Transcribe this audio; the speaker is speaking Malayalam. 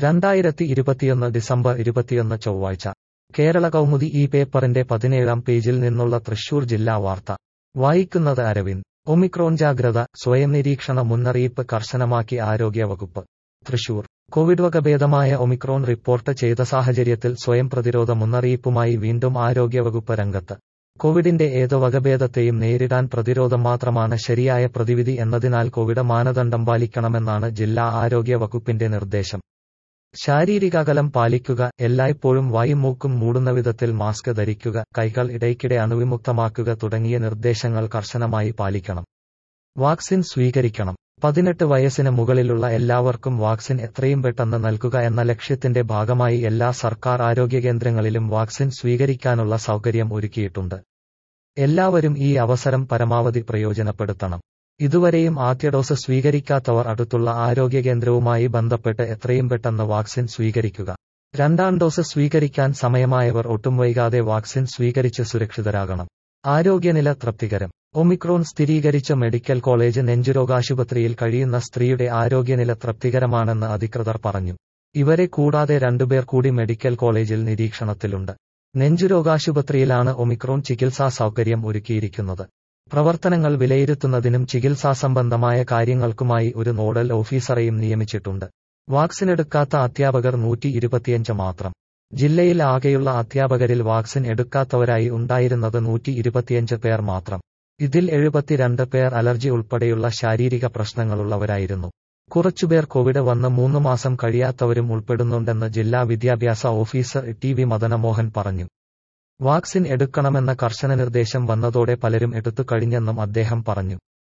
രണ്ടായിരത്തി ഇരുപത്തിയൊന്ന് ഡിസംബർ ഇരുപത്തിയൊന്ന് ചൊവ്വാഴ്ച കേരള കൗമുദി ഈ പേപ്പറിന്റെ പതിനേഴാം പേജിൽ നിന്നുള്ള തൃശൂർ ജില്ലാ വാർത്ത വായിക്കുന്നത് അരവിന്ദ് ഒമിക്രോൺ ജാഗ്രത സ്വയം നിരീക്ഷണ മുന്നറിയിപ്പ് കർശനമാക്കി ആരോഗ്യവകുപ്പ് തൃശൂർ കോവിഡ് വകഭേദമായ ഒമിക്രോൺ റിപ്പോർട്ട് ചെയ്ത സാഹചര്യത്തിൽ സ്വയം പ്രതിരോധ മുന്നറിയിപ്പുമായി വീണ്ടും ആരോഗ്യവകുപ്പ് രംഗത്ത് കോവിഡിന്റെ ഏത് വകഭേദത്തെയും നേരിടാൻ പ്രതിരോധം മാത്രമാണ് ശരിയായ പ്രതിവിധി എന്നതിനാൽ കോവിഡ് മാനദണ്ഡം പാലിക്കണമെന്നാണ് ജില്ലാ ആരോഗ്യ വകുപ്പിന്റെ നിർദ്ദേശം ശാരീരിക അകലം പാലിക്കുക എല്ലായ്പ്പോഴും വായും മൂക്കും മൂടുന്ന വിധത്തിൽ മാസ്ക് ധരിക്കുക കൈകൾ ഇടയ്ക്കിടെ അണുവിമുക്തമാക്കുക തുടങ്ങിയ നിർദ്ദേശങ്ങൾ കർശനമായി പാലിക്കണം വാക്സിൻ സ്വീകരിക്കണം പതിനെട്ട് വയസ്സിന് മുകളിലുള്ള എല്ലാവർക്കും വാക്സിൻ എത്രയും പെട്ടെന്ന് നൽകുക എന്ന ലക്ഷ്യത്തിന്റെ ഭാഗമായി എല്ലാ സർക്കാർ ആരോഗ്യകേന്ദ്രങ്ങളിലും വാക്സിൻ സ്വീകരിക്കാനുള്ള സൗകര്യം ഒരുക്കിയിട്ടുണ്ട് എല്ലാവരും ഈ അവസരം പരമാവധി പ്രയോജനപ്പെടുത്തണം ഇതുവരെയും ആദ്യ ഡോസ് സ്വീകരിക്കാത്തവർ അടുത്തുള്ള ആരോഗ്യകേന്ദ്രവുമായി ബന്ധപ്പെട്ട് എത്രയും പെട്ടെന്ന് വാക്സിൻ സ്വീകരിക്കുക രണ്ടാം ഡോസ് സ്വീകരിക്കാൻ സമയമായവർ ഒട്ടും വൈകാതെ വാക്സിൻ സ്വീകരിച്ച് സുരക്ഷിതരാകണം ആരോഗ്യനില തൃപ്തികരം ഒമിക്രോൺ സ്ഥിരീകരിച്ച മെഡിക്കൽ കോളേജ് നെഞ്ചുരോഗാശുപത്രിയിൽ കഴിയുന്ന സ്ത്രീയുടെ ആരോഗ്യനില തൃപ്തികരമാണെന്ന് അധികൃതർ പറഞ്ഞു ഇവരെ കൂടാതെ രണ്ടുപേർ കൂടി മെഡിക്കൽ കോളേജിൽ നിരീക്ഷണത്തിലുണ്ട് നെഞ്ചുരോഗാശുപത്രിയിലാണ് ഒമിക്രോൺ ചികിത്സാ സൗകര്യം ഒരുക്കിയിരിക്കുന്നത് പ്രവർത്തനങ്ങൾ വിലയിരുത്തുന്നതിനും ചികിത്സാ സംബന്ധമായ കാര്യങ്ങൾക്കുമായി ഒരു നോഡൽ ഓഫീസറെയും നിയമിച്ചിട്ടുണ്ട് വാക്സിനെടുക്കാത്ത അധ്യാപകർ നൂറ്റി ഇരുപത്തിയഞ്ച് മാത്രം ജില്ലയിൽ ആകെയുള്ള അധ്യാപകരിൽ വാക്സിൻ എടുക്കാത്തവരായി ഉണ്ടായിരുന്നത് നൂറ്റി ഇരുപത്തിയഞ്ച് പേർ മാത്രം ഇതിൽ എഴുപത്തിരണ്ട് പേർ അലർജി ഉൾപ്പെടെയുള്ള ശാരീരിക പ്രശ്നങ്ങളുള്ളവരായിരുന്നു കുറച്ചുപേർ കോവിഡ് വന്ന് മൂന്ന് മാസം കഴിയാത്തവരും ഉൾപ്പെടുന്നുണ്ടെന്ന് ജില്ലാ വിദ്യാഭ്യാസ ഓഫീസർ ടി വി മദനമോഹൻ പറഞ്ഞു വാക്സിൻ എടുക്കണമെന്ന കർശന നിർദ്ദേശം വന്നതോടെ പലരും എടുത്തു കഴിഞ്ഞെന്നും അദ്ദേഹം പറഞ്ഞു